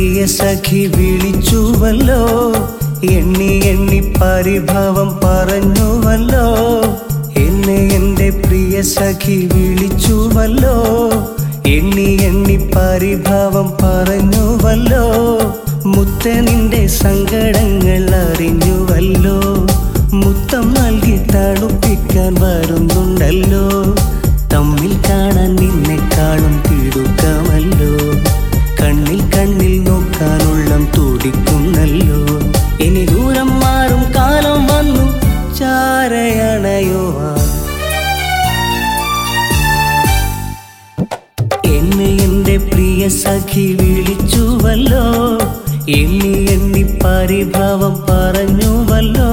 പ്രിയ സഖി വിളിച്ചുവല്ലോ എണ്ണി എണ്ണി പരിഭവം പറഞ്ഞുവല്ലോ എന്നെ എൻ്റെ പ്രിയ സഖി വിളിച്ചുവല്ലോ എണ്ണി എണ്ണി പരിഭവം പറഞ്ഞുവല്ലോ മുത്ത നിന്റെ സങ്കടങ്ങൾ അറിഞ്ഞുവല്ലോ മുത്തം നൽകി തണുപ്പിക്കാൻ വരുന്നുണ്ടല്ലോ തമ്മിൽ കാണാൻ നിന്നെക്കാളും തിടുക്കമല്ലോ കണ്ണിൽ കണ്ണിൽ നോക്കാനുള്ളം തുടിക്കുന്നല്ലോ ഇനി ദൂരം മാറും കാലം വന്നു ചാരയണയുവാൻ എന്നെ എൻ്റെ പ്രിയ സഖി വിളിച്ചുവല്ലോ എണ്ണി എണ്ണി പരിഭവം പറഞ്ഞുവല്ലോ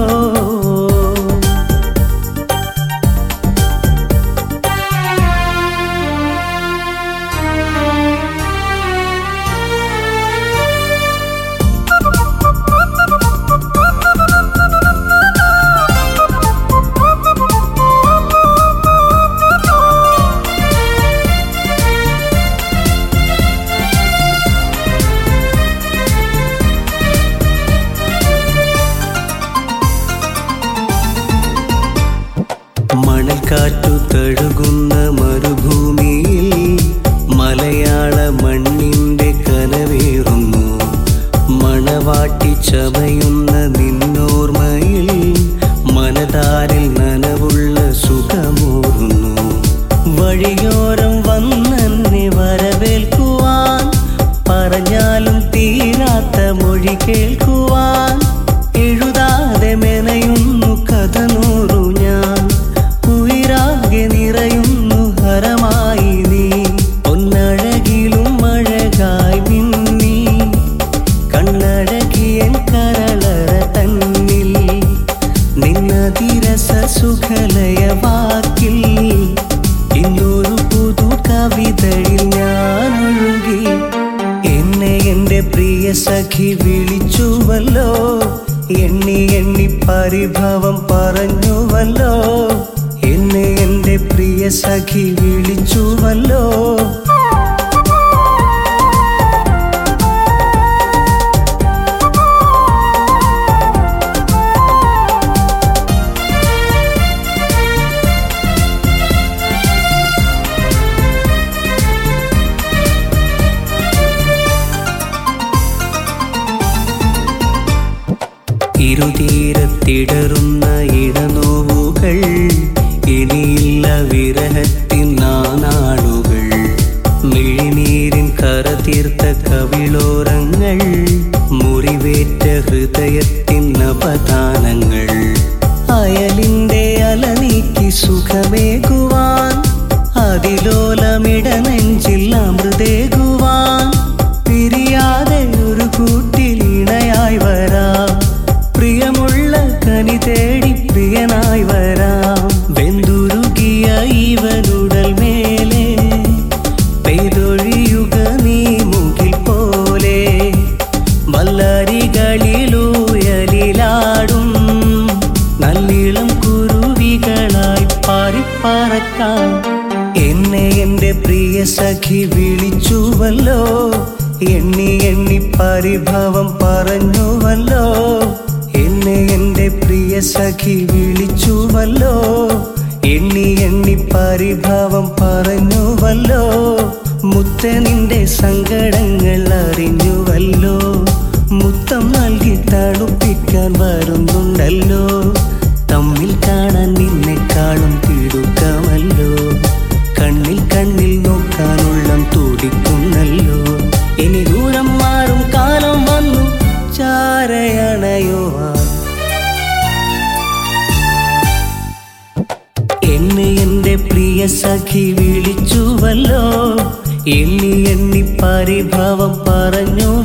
മണൽക്കാറ്റു തഴുകുന്ന മരുഭൂമിയിൽ മലയാള മണ്ണിന്റെ കനവേറുന്നു മണവാട്ടി ചമയുന്ന നിന്നോർമ്മയിൽ മനതാരിൽ നനവുള്ള സുഖമോറുന്നു വഴിയോരം വന്നെന്നെ വരവേൽക്കുവാൻ പറഞ്ഞാലും തീരാത്ത മൊഴി കേൾക്കുവാൻ എഴുതാതെ മെനയുന്നു കഥ നൂറു ഞാൻ ഉയരാകെ നിറയുന്നു ഹരമായി നീ ഒന്നഴകിലും അഴകായി മിന്നി കണ്ണഴകിയൻ കരളറ തന്നിൽ നിന്നതിരസ സുഖലയ വാക്കിൽ ഇന്നൊരു പുതു കവിതയിൽ ഞാൻ ഒഴുകി എന്നെ എൻ്റെ പ്രിയ സഖി വിളിച്ചുവല്ലോ എണ്ണി എണ്ണി പരിഭവം പറഞ്ഞുവല്ലോ എന്നെ എൻ്റെ പ്രിയ സഖി വിളിച്ചുവല്ലോ ഇരുതീരത്തിടറുന്ന ഇടനോവുകൾ ഇനിയില്ല വിരഹത്തിൻ നാനാളുകൾ മിഴിനീരിൻ കറതീർത്ത കവിളോരങ്ങൾ മുറിവേറ്റ ഹൃദയത്തിൻ നവദാനങ്ങൾ അയലിന്റെ അലനീക്കി സുഖമേകുവാൻ അതിലോലമിട നെഞ്ചിൽ അമൃതേകുവാൻ പിരിയാതെ ഒരു കൂട്ടിൽ ഇണയായി വരാം പ്രിയമുള്ള കനി തേടി പ്രിയനായി വരാം വെന്തുരുകിയ ഇവനുടൽ മേലെ പെയ്തൊഴിയുക നീ മുകിൽ പോലെ വല്ലരികളിലൂയലിലാടും നല്ലിളം കുരുവികളായി പാറിപ്പറക്കാം എന്നെ എൻ്റെ പ്രിയ സഖി വിളിച്ചുവല്ലോ എണ്ണി എണ്ണി പരിഭവം പറഞ്ഞുവല്ലോ എന്നെ എൻ്റെ പ്രിയ സഖി വിളിച്ചുവല്ലോ എണ്ണി എണ്ണി പരിഭവം പറഞ്ഞുവല്ലോ മുത്ത നിന്റെ സങ്കടങ്ങൾ അറിഞ്ഞുവല്ലോ മുത്തം നൽകി തണുപ്പിക്കാൻ വരുന്നുണ്ടല്ലോ തമ്മിൽ കാണാൻ നിന്നെക്കാളും തിടുക്കമല്ലോ കണ്ണിൽ കണ്ണിൽ നോക്കാനുള്ളം തുടിക്കുന്നല്ലോ ഇനി ദൂരം മാറും കാലം വന്നു ചാരയണയുവാൻ എന്നെ എൻ്റെ പ്രിയ സഖി വിളിച്ചുവല്ലോ എണ്ണി എണ്ണി പരിഭവം പറഞ്ഞു